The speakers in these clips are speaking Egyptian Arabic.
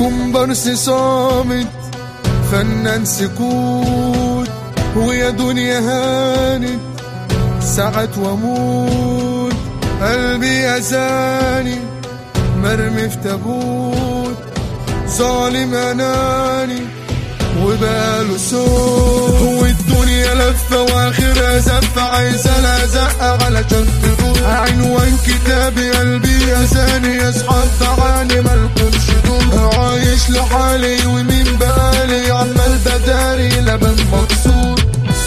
كومبارس صامت فنان سكوت ويا دنيا هانت ساعات واموت قلبي اذاني مرمي في تابوت ظالم اناني وبقاله صوت والدنيا لفة واخرها زفة عايزة لها زقة علشان تروح عنوان كتابي قلبي يا زاني يا اصحاب تعاني مالكمش دور عايش لحالي ومين بقالي عمال بداري لبن مكسور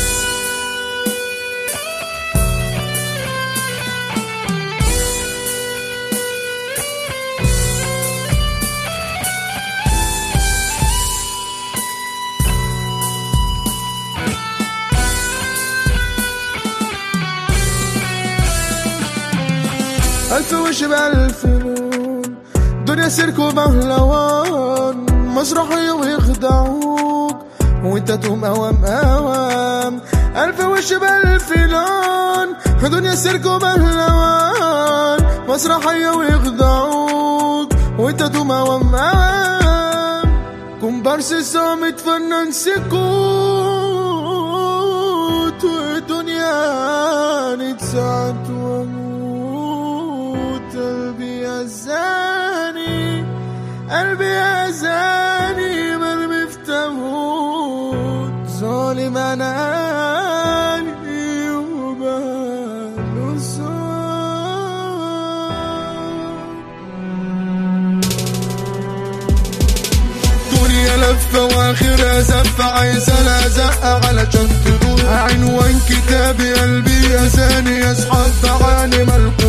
ألف وش بألف لون دنيا سيرك وبهلوان مسرحية ويخدعوك وانت تقوم أوام أوام ألف وش بألف لون دنيا سيرك وبهلوان مسرحية ويخدعوك وانت تقوم أوام أوام كومبارس صامت فنان سكوت ودنيا نتساعد واموت قلبي أذاني قلبي أذاني مرمي في تابوت ظالم أناني وباله دنيا لفة واخرها زفة عايزة لها زقة علشان تدور عنوان كتابي قلبي يا زاني يا اصحاب تعاني مالكم